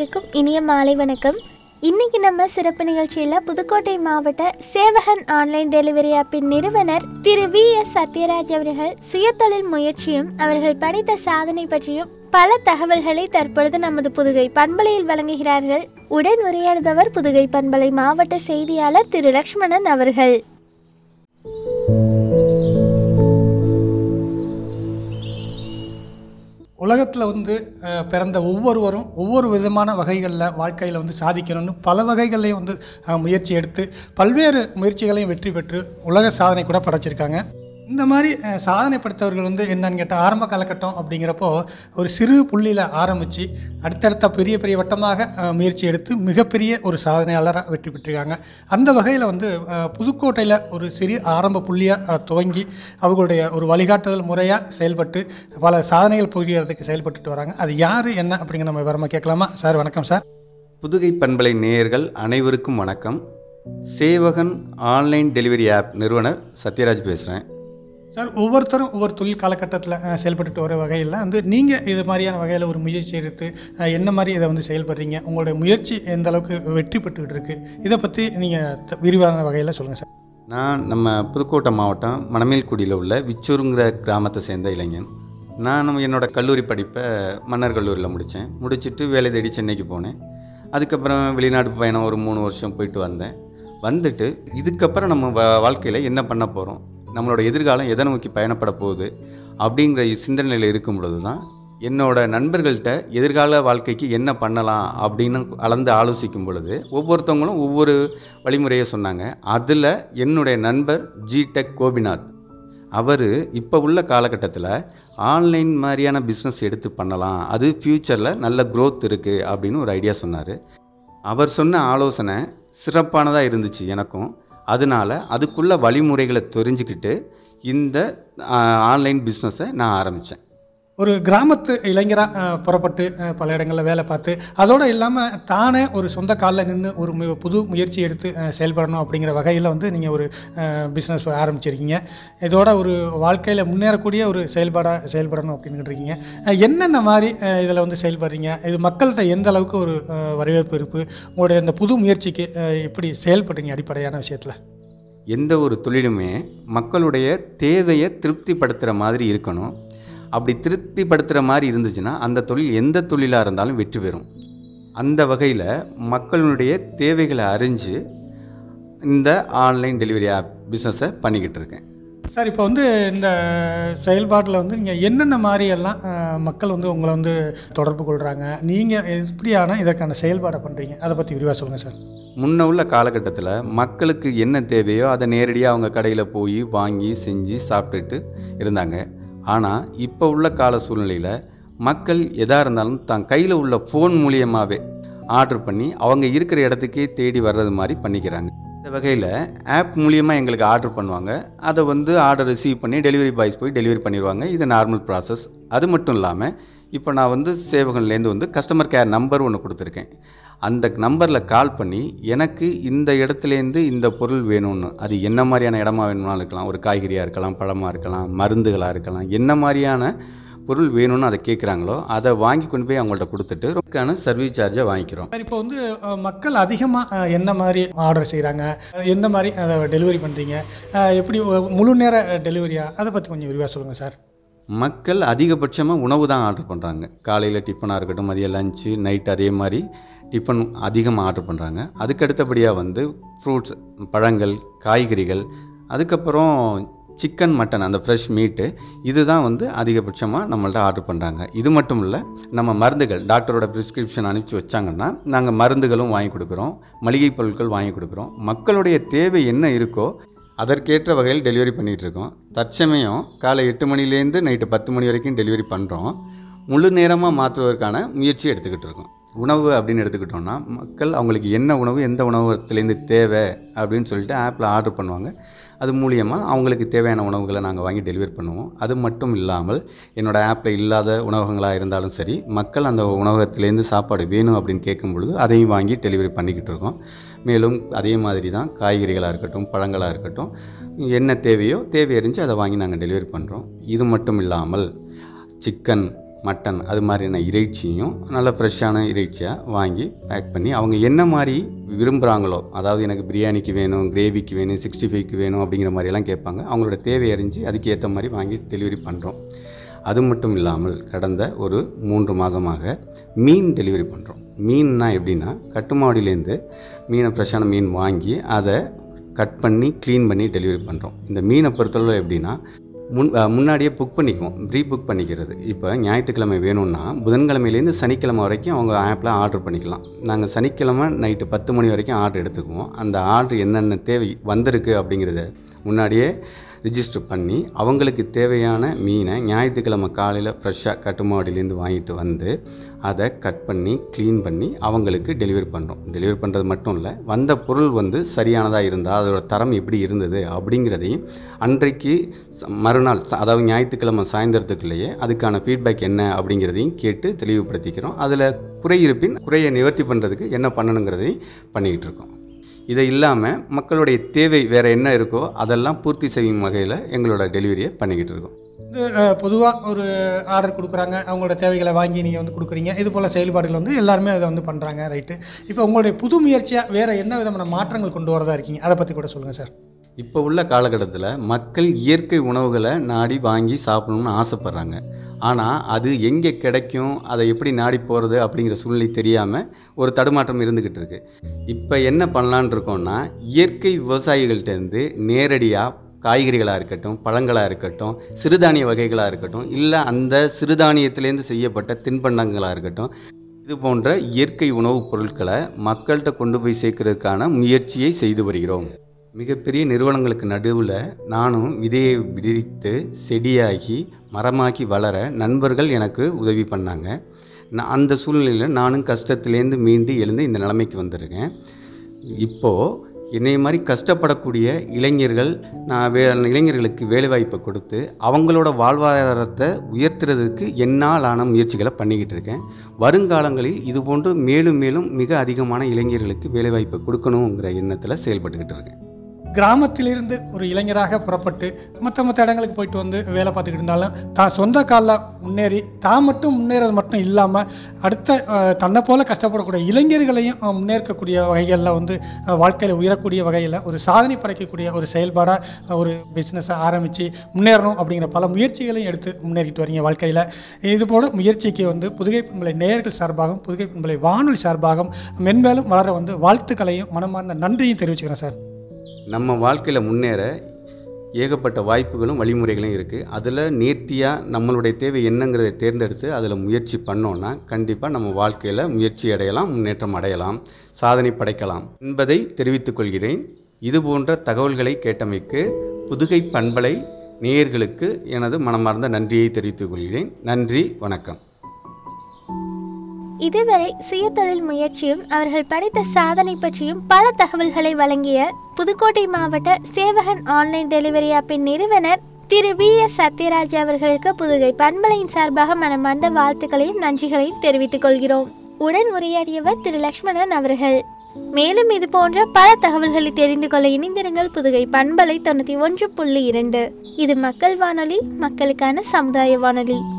அனைவருக்கும் இனிய மாலை வணக்கம் இன்னைக்கு நம்ம சிறப்பு நிகழ்ச்சியில் புதுக்கோட்டை மாவட்ட சேவகன் ஆன்லைன் டெலிவரி ஆப்பின் நிறுவனர் திரு வி எஸ் சத்யராஜ் அவர்கள் சுயதொழில் முயற்சியும் அவர்கள் படைத்த சாதனை பற்றியும் பல தகவல்களை தற்பொழுது நமது புதுகை பண்பலையில் வழங்குகிறார்கள் உடன் உரையாடுபவர் புதுகை பண்பலை மாவட்ட செய்தியாளர் திரு லக்ஷ்மணன் அவர்கள் உலகத்தில் வந்து அஹ், பிறந்த ஒவ்வொருவரும் ஒவ்வொரு விதமான வகைகளில் வாழ்க்கையில் வந்து சாதிக்கணும்னு பல வகைகள்லையும் வந்து அஹ், முயற்சி எடுத்து பல்வேறு முயற்சிகளையும் வெற்றி பெற்று உலக சாதனை கூட படைச்சிருக்காங்க இந்த மாதிரி அஹ், சாதனை படைத்தவர்கள் வந்து என்னன்னு கேட்டால் ஆரம்ப காலகட்டம் அப்படிங்கிறப்போ ஒரு சிறு புள்ளியில் ஆரம்பித்து அடுத்தடுத்த பெரிய பெரிய வட்டமாக அஹ், முயற்சி எடுத்து மிகப்பெரிய ஒரு சாதனையாளராக வெற்றி பெற்றிருக்காங்க அந்த வகையில் வந்து அஹ், புதுக்கோட்டையில் ஒரு சிறு ஆரம்ப புள்ளியாக துவங்கி அவர்களுடைய ஒரு வழிகாட்டுதல் முறையாக செயல்பட்டு பல சாதனைகள் புரியறதுக்கு செயல்பட்டுட்டு வராங்க அது யார் என்ன அப்படிங்கிற நம்ம விவரமாக கேட்கலாமா சார் வணக்கம் சார் புதுகை பண்பலை நேயர்கள் அனைவருக்கும் வணக்கம் சேவகன் ஆன்லைன் டெலிவரி ஆப் நிறுவனர் சத்யராஜ் பேசுகிறேன் சார் ஒவ்வொருத்தரும் ஒவ்வொரு தொழில் காலகட்டத்தில் செயல்பட்டுட்டு வர வகையில் வந்து நீங்கள் இது மாதிரியான வகையில் ஒரு முயற்சி எடுத்து அஹ், என்ன மாதிரி இதை வந்து செயல்படுறீங்க உங்களுடைய முயற்சி எந்த அளவுக்கு வெற்றி பெற்றுக்கிட்டு இருக்கு இதை பற்றி நீங்கள் விரிவான வகையில் சொல்லுங்கள் சார் நான் நம்ம புதுக்கோட்டை மாவட்டம் மணமேல்குடியில் உள்ள விச்சூருங்கிற கிராமத்தை சேர்ந்த இளைஞன் நான் நம்ம என்னோட கல்லூரி படிப்பை மன்னர் கல்லூரியில் முடித்தேன் முடிச்சுட்டு வேலை தேடி சென்னைக்கு போனேன் அதுக்கப்புறம் வெளிநாட்டு பயணம் ஒரு மூணு வருஷம் போயிட்டு வந்தேன் வந்துட்டு இதுக்கப்புறம் நம்ம வா- வாழ்க்கையில் என்ன பண்ண போகிறோம் நம்மளோட எதிர்காலம் எதை நோக்கி பயணப்பட போகுது அப்படிங்கிற சிந்தனையில் இருக்கும் பொழுது தான் என்னோட நண்பர்கள்ட்ட எதிர்கால வாழ்க்கைக்கு என்ன பண்ணலாம் அப்படின்னு கலந்து ஆலோசிக்கும் பொழுது ஒவ்வொருத்தவங்களும் ஒவ்வொரு வழிமுறையை சொன்னாங்க அதில் என்னுடைய நண்பர் ஜி டெக் கோபிநாத் அவர் இப்போ உள்ள காலகட்டத்தில் ஆன்லைன் மாதிரியான பிஸ்னஸ் எடுத்து பண்ணலாம் அது ஃப்யூச்சரில் நல்ல growth இருக்குது அப்படின்னு ஒரு ஐடியா சொன்னார் அவர் சொன்ன ஆலோசனை சிறப்பானதாக இருந்துச்சு எனக்கும் அதனால அதுக்குள்ள வழிமுறைகளை தெரிஞ்சுக்கிட்டு இந்த ஆன்லைன் பிஸ்னஸை நான் ஆரம்பித்தேன் ஒரு கிராமத்து இளைஞராக புறப்பட்டு அஹ், பல இடங்களில் வேலை பார்த்து அதோடு இல்லாமல் தானே ஒரு சொந்த காலில் நின்று ஒரு மு- புது முயற்சி எடுத்து அஹ், செயல்படணும் அப்படிங்கிற வகையில் வந்து நீங்கள் ஒரு பிஸ்னஸ் ஆரம்பிச்சிருக்கீங்க இதோட ஒரு வாழ்க்கையில் முன்னேறக்கூடிய ஒரு செயல்பாடாக செயல்படணும் அப்படின்னு இருக்கீங்க அஹ், என்னென்ன மாதிரி இதில் வந்து செயல்படுறீங்க இது மக்கள்கிட்ட எந்த அளவுக்கு ஒரு அஹ், வரவேற்பு இருக்கு உங்களுடைய இந்த புது முயற்சிக்கு அஹ், எப்படி செயல்படுறீங்க அடிப்படையான விஷயத்தில் எந்த ஒரு தொழிலுமே மக்களுடைய தேவையை திருப்திப்படுத்துகிற மாதிரி இருக்கணும் அப்படி திருப்திப்படுத்துகிற மாதிரி இருந்துச்சுன்னா அந்த தொழில் எந்த தொழிலாக இருந்தாலும் வெற்றி பெறும் அந்த வகையில் மக்களுடைய தேவைகளை அறிஞ்சு இந்த ஆன்லைன் டெலிவரி ஆப் பிஸ்னஸை பண்ணிக்கிட்டு இருக்கேன் சார் இப்போ வந்து இந்த செயல்பாட்டில் வந்து நீங்கள் என்னென்ன மாதிரி எல்லாம் அஹ், மக்கள் வந்து உங்களை வந்து தொடர்பு கொள்கிறாங்க நீங்கள் எப்படியான இதற்கான செயல்பாடை பண்ணுறீங்க அதை பற்றி விரிவாக சொல்லுங்கள் சார் முன்ன உள்ள காலகட்டத்தில் மக்களுக்கு என்ன தேவையோ அதை நேரடியாக அவங்க கடையில் போய் வாங்கி செஞ்சு சாப்பிட்டுட்டு இருந்தாங்க ஆனால் இப்போ உள்ள கால சூழ்நிலையில் மக்கள் எதாக இருந்தாலும் தான் கையில் உள்ள ஃபோன் மூலியமாகவே ஆர்டர் பண்ணி அவங்க இருக்கிற இடத்துக்கே தேடி வர்றது மாதிரி பண்ணிக்கிறாங்க இந்த வகையில் ஆப் மூலியமாக எங்களுக்கு ஆர்டர் பண்ணுவாங்க அதை வந்து ஆர்டர் ரிசீவ் பண்ணி டெலிவரி பாய்ஸ் போய் டெலிவரி பண்ணிடுவாங்க இது நார்மல் ப்ராசஸ் அது மட்டும் இல்லாமல் இப்போ நான் வந்து சேவகன்லேருந்து வந்து கஸ்டமர் கேர் நம்பர் ஒன்று கொடுத்துருக்கேன் அந்த நம்பரில் கால் பண்ணி எனக்கு இந்த இடத்துலேருந்து இந்த பொருள் வேணும்னு அது என்ன மாதிரியான இடமா வேணும்னாலும் இருக்கலாம் ஒரு காய்கறியாக இருக்கலாம் பழமாக இருக்கலாம் மருந்துகளாக இருக்கலாம் என்ன மாதிரியான பொருள் வேணும்னு அதை கேட்குறாங்களோ அதை வாங்கி கொண்டு போய் அவங்கள்ட்ட கொடுத்துட்டு ரொக்கான சர்வீஸ் சார்ஜை வாங்கிக்கிறோம் சார் இப்போ வந்து அஹ், மக்கள் அதிகமாக என்ன மாதிரி ஆர்டர் செய்கிறாங்க எந்த மாதிரி அதை டெலிவரி பண்ணுறீங்க எப்படி ஒ- முழு நேர டெலிவரியா அதை பற்றி கொஞ்சம் விரிவாக சொல்லுங்கள் சார் மக்கள் அதிகபட்சமாக உணவு தான் ஆர்டர் பண்ணுறாங்க காலையில் டிஃபனாக இருக்கட்டும் மதியம் லஞ்சு நைட் அதே மாதிரி டிஃபன் அதிகமாக ஆர்டர் பண்ணுறாங்க அதுக்கு அடுத்தபடியாக வந்து ஃப்ரூட்ஸ் பழங்கள் காய்கறிகள் அதுக்கப்புறம் சிக்கன் மட்டன் அந்த ஃப்ரெஷ் மீட்டு இதுதான் வந்து அதிகபட்சமாக நம்மள்ட்ட ஆர்டர் பண்ணுறாங்க இது மட்டும் இல்லை நம்ம மருந்துகள் டாக்டரோட ப்ரிஸ்கிரிப்ஷன் அனுப்பிச்சி வச்சாங்கன்னா நாங்கள் மருந்துகளும் வாங்கி கொடுக்குறோம் மளிகை பொருட்கள் வாங்கி கொடுக்குறோம் மக்களுடைய தேவை என்ன இருக்கோ அதற்கேற்ற வகையில் டெலிவரி பண்ணிகிட்டு இருக்கோம் தற்சமயம் காலை எட்டு மணிலேருந்து நைட்டு பத்து மணி வரைக்கும் டெலிவரி பண்ணுறோம் முழு நேரமாக மாற்றுவதற்கான முயற்சி எடுத்துக்கிட்டு இருக்கோம் உணவு அப்படின்னு எடுத்துக்கிட்டோம்னா மக்கள் அவங்களுக்கு என்ன உணவு எந்த உணவகத்துலேருந்து தேவை அப்படின்னு சொல்லிட்டு ஆப்பில் ஆர்டர் பண்ணுவாங்க அது மூலியமாக அவங்களுக்கு தேவையான உணவுகளை நாங்கள் வாங்கி டெலிவரி பண்ணுவோம் அது மட்டும் இல்லாமல் என்னோட ஆப்பில் இல்லாத உணவகங்களாக இருந்தாலும் சரி மக்கள் அந்த உணவகத்திலேருந்து சாப்பாடு வேணும் அப்படின்னு கேட்கும் பொழுது அதையும் வாங்கி டெலிவரி பண்ணிக்கிட்டு இருக்கோம் மேலும் அதே மாதிரி தான் காய்கறிகளாக இருக்கட்டும் பழங்களாக இருக்கட்டும் என்ன தேவையோ தேவை அறிஞ்சு அதை வாங்கி நாங்கள் டெலிவரி பண்ணுறோம் இது மட்டும் இல்லாமல் சிக்கன் மட்டன் அது மாதிரியான இறைச்சியும் நல்ல ஃப்ரெஷ்ஷான இறைச்சியாக வாங்கி பேக் பண்ணி அவங்க என்ன மாதிரி விரும்புகிறாங்களோ அதாவது எனக்கு பிரியாணிக்கு வேணும் கிரேவிக்கு வேணும் சிக்ஸ்டி ஃபைவ்க்கு வேணும் அப்படிங்கிற மாதிரியெல்லாம் கேட்பாங்க அவங்களோட தேவை அறிஞ்சு அதுக்கு ஏற்ற மாதிரி வாங்கி டெலிவரி பண்ணுறோம் அது மட்டும் இல்லாமல் கடந்த ஒரு மூன்று மாதமாக மீன் டெலிவரி பண்ணுறோம் மீன்னா எப்படின்னா கட்டுமாடியிலேருந்து மீனை ஃப்ரெஷ்ஷான மீன் வாங்கி அதை கட் பண்ணி க்ளீன் பண்ணி டெலிவரி பண்ணுறோம் இந்த மீனை பொறுத்தளவு எப்படின்னா முன் அஹ் முன்னாடியே புக் பண்ணிக்குவோம் ப்ரீ புக் பண்ணிக்கிறது இப்போ ஞாயிற்றுக்கிழமை வேணும்னா புதன்கிழமையிலேருந்து சனிக்கிழமை வரைக்கும் அவங்க ஆப்பில் ஆர்டர் பண்ணிக்கலாம் நாங்கள் சனிக்கிழமை நைட்டு பத்து மணி வரைக்கும் ஆர்டர் எடுத்துக்குவோம் அந்த ஆர்டர் என்னென்ன தேவை வந்திருக்கு அப்படிங்கிறத முன்னாடியே ரிஜிஸ்டர் பண்ணி அவங்களுக்கு தேவையான மீனை ஞாயிற்றுக்கிழமை காலையில் ஃப்ரெஷ்ஷாக கட்டுமாடியிலேருந்து வாங்கிட்டு வந்து அதை கட் பண்ணி க்ளீன் பண்ணி அவங்களுக்கு டெலிவரி பண்ணுறோம் டெலிவரி பண்ணுறது மட்டும் இல்லை வந்த பொருள் வந்து சரியானதாக இருந்தால் அதோட தரம் எப்படி இருந்தது அப்படிங்கிறதையும் அன்றைக்கு ச- மறுநாள் ச- அதாவது ஞாயிற்றுக்கிழமை சாயந்தரத்துக்குள்ளேயே அதுக்கான ஃபீட்பேக் என்ன அப்படிங்கிறதையும் கேட்டு தெளிவுபடுத்திக்கிறோம் அதில் குறை இருப்பின் குறையை நிவர்த்தி பண்ணுறதுக்கு என்ன பண்ணணுங்கிறதையும் பண்ணிக்கிட்டு இருக்கோம் இதை இல்லாமல் மக்களுடைய தேவை வேறு என்ன இருக்கோ அதெல்லாம் பூர்த்தி செய்யும் வகையில் எங்களோட டெலிவரியை பண்ணிக்கிட்டு இருக்கோம் இது பொதுவாக ஒரு ஆர்டர் கொடுக்குறாங்க அவங்களோட தேவைகளை வாங்கி நீங்கள் வந்து கொடுக்குறீங்க இது போல் செயல்பாடுகள் வந்து எல்லாருமே அதை வந்து பண்ணுறாங்க ரைட்டு இப்போ உங்களுடைய புது முயற்சியாக வேறு என்ன விதமான மாற்றங்கள் கொண்டு வரதா இருக்கீங்க அதை பற்றி கூட சொல்லுங்கள் சார் இப்போ உள்ள காலகட்டத்தில் மக்கள் இயற்கை உணவுகளை நாடி வாங்கி சாப்பிடணும்னு ஆசைப்படுறாங்க ஆனால் அது எங்கே கிடைக்கும் அதை எப்படி நாடி போகிறது அப்படிங்கிற சூழ்நிலை தெரியாமல் ஒரு தடுமாற்றம் இருந்துக்கிட்டு இருக்கு இப்போ என்ன பண்ணலான்னு இருக்கோம்னா இயற்கை விவசாயிகள்கிட்டேருந்து நேரடியாக காய்கறிகளாக இருக்கட்டும் பழங்களாக இருக்கட்டும் சிறுதானிய வகைகளாக இருக்கட்டும் இல்லை அந்த சிறுதானியத்திலேருந்து செய்யப்பட்ட தின்பண்டங்களாக இருக்கட்டும் இது போன்ற இயற்கை உணவுப் பொருட்களை மக்கள்கிட்ட கொண்டு போய் சேர்க்கறதுக்கான முயற்சியை செய்து வருகிறோம் மிகப்பெரிய நிறுவனங்களுக்கு நடுவில் நானும் விதையை விதித்து செடியாகி மரமாக்கி வளர நண்பர்கள் எனக்கு உதவி பண்ணாங்க நான் அந்த சூழ்நிலையில் நானும் கஷ்டத்திலேருந்து மீண்டு எழுந்து இந்த நிலைமைக்கு வந்திருக்கேன் இப்போது என்னை மாதிரி கஷ்டப்படக்கூடிய இளைஞர்கள் நான் வே இளைஞர்களுக்கு வேலைவாய்ப்பை கொடுத்து அவங்களோட வாழ்வாதாரத்தை உயர்த்துறதுக்கு என்னால் ஆன முயற்சிகளை பண்ணிக்கிட்டு இருக்கேன் வருங்காலங்களில் இது போன்று மேலும் மேலும் மிக அதிகமான இளைஞர்களுக்கு வேலைவாய்ப்பை கொடுக்கணுங்கிற எண்ணத்தில் செயல்பட்டுக்கிட்டு இருக்கேன் கிராமத்திலிருந்து ஒரு இளைஞராக புறப்பட்டு மற்ற மற்ற இடங்களுக்கு போயிட்டு வந்து வேலை பார்த்துக்கிட்டு இருந்தாலும் தான் சொந்த காலில் முன்னேறி தான் மட்டும் முன்னேறது மட்டும் இல்லாமல் அடுத்த அஹ், தன்னை போல கஷ்டப்படக்கூடிய இளைஞர்களையும் அஹ், முன்னேற்கக்கூடிய வகைகளில் வந்து வாழ்க்கையில் உயரக்கூடிய வகையில் ஒரு சாதனை படைக்கக்கூடிய ஒரு செயல்பாடாக ஒரு பிஸ்னஸை ஆரம்பித்து முன்னேறணும் அப்படிங்கிற பல முயற்சிகளையும் எடுத்து முன்னேறிட்டு வரீங்க வாழ்க்கையில் இது போல முயற்சிக்கு வந்து புதுகை பண்பலை நேயர்கள் சார்பாகவும் புதுகை பண்பலை வானொலி சார்பாகவும் மென்மேலும் வளர வந்து வாழ்த்துக்களையும் மனமார்ந்த நன்றியும் தெரிவிச்சுக்கிறேன் சார் நம்ம வாழ்க்கையில் முன்னேற ஏகப்பட்ட வாய்ப்புகளும் வழிமுறைகளும் இருக்குது அதில் நேர்த்தியாக நம்மளுடைய தேவை என்னங்கிறதை தேர்ந்தெடுத்து அதில் முயற்சி பண்ணோன்னா கண்டிப்பாக நம்ம வாழ்க்கையில் முயற்சி அடையலாம் முன்னேற்றம் அடையலாம் சாதனை படைக்கலாம் என்பதை தெரிவித்துக் கொள்கிறேன் இது போன்ற தகவல்களை கேட்டமைக்கு புதுகை பண்பலை நேயர்களுக்கு எனது மனமார்ந்த நன்றியை தெரிவித்துக் கொள்கிறேன் நன்றி வணக்கம் இதுவரை சுயதொழில் முயற்சியும் அவர்கள் படைத்த சாதனை பற்றியும் பல தகவல்களை வழங்கிய புதுக்கோட்டை மாவட்ட சேவகன் ஆன்லைன் டெலிவரி ஆப்பின் நிறுவனர் திரு வி எஸ் சத்யராஜ் அவர்களுக்கு புதுகை பண்பலையின் சார்பாக மனமார்ந்த வாழ்த்துக்களையும் நன்றிகளையும் தெரிவித்துக் கொள்கிறோம் உடன் உரையாடியவர் திரு லக்ஷ்மணன் அவர்கள் மேலும் இது போன்ற பல தகவல்களை தெரிந்து கொள்ள இணைந்திருங்கள் புதுகை பண்பலை தொண்ணூத்தி ஒன்று புள்ளி இரண்டு இது மக்கள் வானொலி மக்களுக்கான சமுதாய வானொலி